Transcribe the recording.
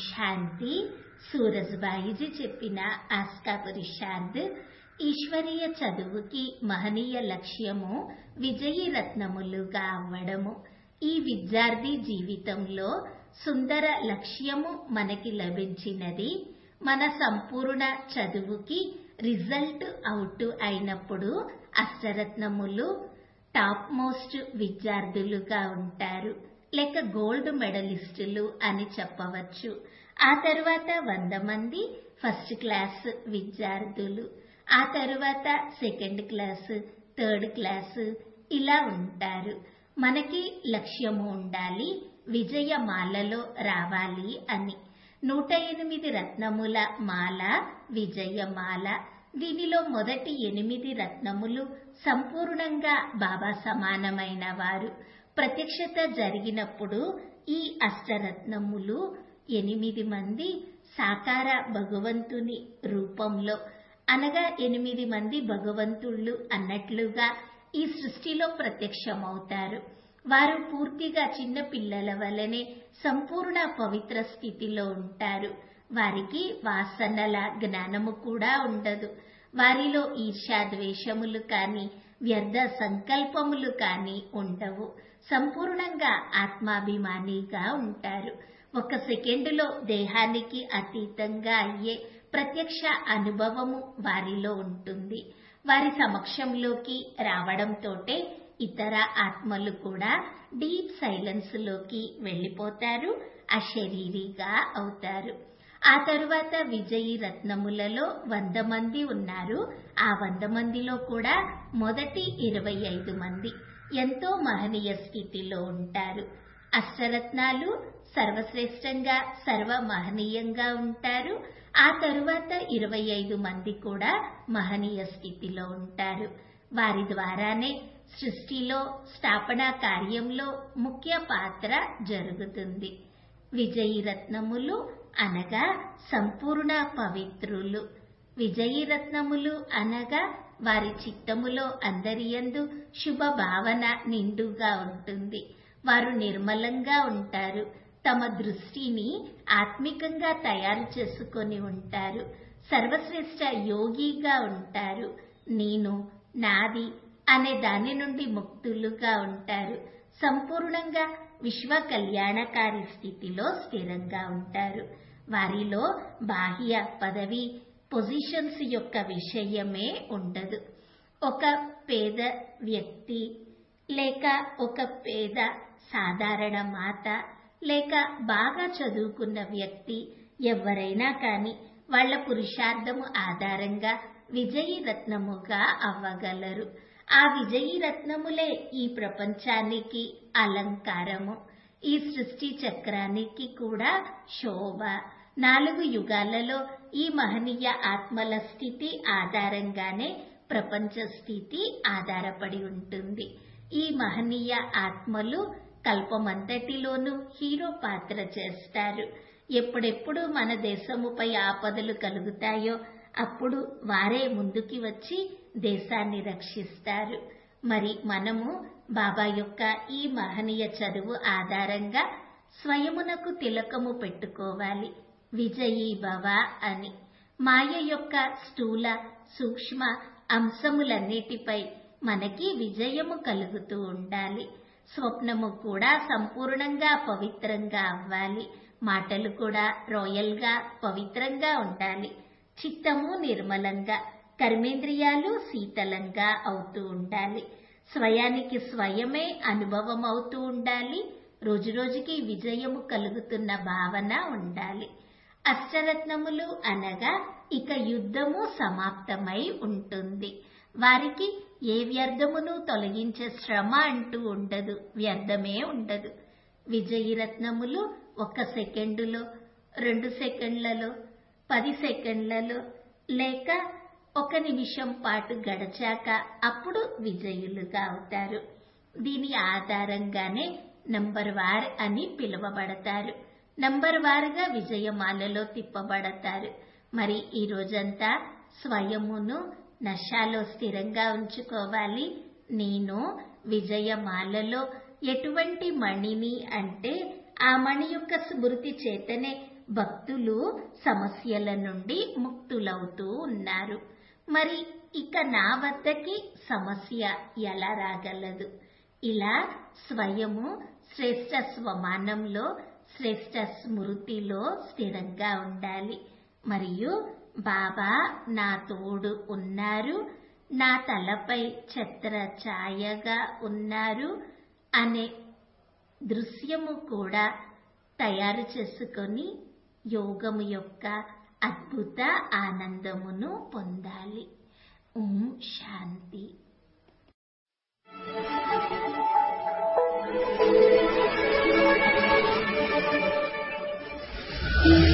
శాంతి సూరజ్బాయిజీ చెప్పిన ఆస్కా పురుషార్థ్ ఈశ్వరీయ చదువుకి మహనీయ లక్ష్యము విజయీ రత్నములుగా అవ్వడము ఈ విద్యార్థి జీవితంలో సుందర లక్ష్యము మనకి లభించినది మన సంపూర్ణ చదువుకి రిజల్ట్ అవుట్ అయినప్పుడు అష్టరత్నములు టాప్ మోస్ట్ విద్యార్థులుగా ఉంటారు లేక గోల్డ్ మెడలిస్టులు అని చెప్పవచ్చు ఆ తరువాత వంద మంది ఫస్ట్ క్లాస్ విద్యార్థులు ఆ తరువాత సెకండ్ క్లాస్ థర్డ్ క్లాస్ ఇలా ఉంటారు మనకి లక్ష్యము ఉండాలి విజయమాలలో రావాలి అని నూట ఎనిమిది రత్నముల మాల విజయమాల దీనిలో మొదటి ఎనిమిది రత్నములు సంపూర్ణంగా బాబా సమానమైన వారు ప్రత్యక్షత జరిగినప్పుడు ఈ అష్టరత్నములు ఎనిమిది మంది సాకార భగవంతుని రూపంలో అనగా ఎనిమిది మంది భగవంతుళ్ళు అన్నట్లుగా ఈ సృష్టిలో ప్రత్యక్షమవుతారు వారు పూర్తిగా చిన్న పిల్లల వలనే సంపూర్ణ పవిత్ర స్థితిలో ఉంటారు వారికి వాసనల జ్ఞానము కూడా ఉండదు వారిలో ఈర్ష్యాద్వేషములు కాని వ్యర్థ సంకల్పములు కాని ఉండవు సంపూర్ణంగా ఆత్మాభిమానిగా ఉంటారు ఒక సెకండులో దేహానికి అతీతంగా అయ్యే ప్రత్యక్ష అనుభవము వారిలో ఉంటుంది వారి సమక్షంలోకి రావడంతోటే ఇతర ఆత్మలు కూడా డీప్ సైలెన్స్ లోకి వెళ్ళిపోతారు అశరీరిగా అవుతారు ఆ తరువాత విజయీ రత్నములలో వంద మంది ఉన్నారు ఆ వంద మందిలో కూడా మొదటి ఇరవై ఐదు మంది ఎంతో మహనీయ స్థితిలో ఉంటారు అష్టరత్నాలు సర్వశ్రేష్టంగా సర్వ మహనీయంగా ఉంటారు ఆ తరువాత ఇరవై ఐదు మంది కూడా మహనీయ స్థితిలో ఉంటారు వారి ద్వారానే సృష్టిలో స్థాపనా కార్యంలో ముఖ్య పాత్ర జరుగుతుంది విజయీ రత్నములు అనగా సంపూర్ణ పవిత్రులు విజయీ రత్నములు అనగా వారి చిత్తములో అందరియందు శుభ భావన నిండుగా ఉంటుంది వారు నిర్మలంగా ఉంటారు తమ దృష్టిని ఆత్మికంగా తయారు చేసుకొని ఉంటారు సర్వశ్రేష్ట యోగిగా ఉంటారు నేను నాది అనే దాని నుండి ముక్తులుగా ఉంటారు సంపూర్ణంగా విశ్వ కళ్యాణకారి స్థితిలో స్థిరంగా ఉంటారు వారిలో బాహ్య పదవి పొజిషన్స్ యొక్క విషయమే ఉండదు ఒక పేద వ్యక్తి లేక ఒక పేద సాధారణ మాత లేక బాగా చదువుకున్న వ్యక్తి ఎవరైనా కానీ వాళ్ల పురుషార్థము ఆధారంగా విజయీ రత్నముగా అవ్వగలరు ఆ విజయీ రత్నములే ఈ ప్రపంచానికి అలంకారము ఈ సృష్టి చక్రానికి కూడా శోభ నాలుగు యుగాలలో ఈ మహనీయ ఆత్మల స్థితి ఆధారంగానే ప్రపంచ స్థితి ఆధారపడి ఉంటుంది ఈ మహనీయ ఆత్మలు కల్పమంతటిలోనూ హీరో పాత్ర చేస్తారు ఎప్పుడెప్పుడు మన దేశముపై ఆపదలు కలుగుతాయో అప్పుడు వారే ముందుకి వచ్చి దేశాన్ని రక్షిస్తారు మరి మనము బాబా యొక్క ఈ మహనీయ చదువు ఆధారంగా స్వయమునకు తిలకము పెట్టుకోవాలి విజయీ భవ అని మాయ యొక్క స్థూల సూక్ష్మ అంశములన్నిటిపై మనకి విజయము కలుగుతూ ఉండాలి స్వప్నము కూడా సంపూర్ణంగా పవిత్రంగా అవ్వాలి మాటలు కూడా రాయల్గా పవిత్రంగా ఉండాలి చిత్తము నిర్మలంగా కర్మేంద్రియాలు శీతలంగా అవుతూ ఉండాలి స్వయానికి స్వయమే అనుభవం అవుతూ ఉండాలి రోజురోజుకి విజయము కలుగుతున్న భావన ఉండాలి అష్టరత్నములు అనగా ఇక యుద్ధము సమాప్తమై ఉంటుంది వారికి ఏ వ్యర్థమును తొలగించే శ్రమ అంటూ ఉండదు వ్యర్థమే ఉండదు విజయీ రత్నములు ఒక సెకండులో రెండు సెకండ్లలో పది సెకండ్లలో లేక ఒక నిమిషం పాటు గడచాక అప్పుడు విజయులుగా అవుతారు దీని ఆధారంగానే నంబర్ వార్ అని పిలువబడతారు నంబర్ వారుగా విజయమాలలో తిప్పబడతారు మరి ఈ రోజంతా స్వయమును నశాలో స్థిరంగా ఉంచుకోవాలి నేను విజయమాలలో ఎటువంటి మణిని అంటే ఆ మణి యొక్క స్మృతి చేతనే భక్తులు సమస్యల నుండి ముక్తులవుతూ ఉన్నారు మరి ఇక నా వద్దకి సమస్య ఎలా రాగలదు ఇలా స్వయము శ్రేష్ట స్వమానంలో శ్రేష్ట స్మృతిలో స్థిరంగా ఉండాలి మరియు బాబా నా తోడు ఉన్నారు నా తలపై ఛత్ర ఛాయగా ఉన్నారు అనే దృశ్యము కూడా తయారు చేసుకొని యోగము యొక్క అద్భుత ఆనందమును పొందాలి ఓం శాంతి Thank you.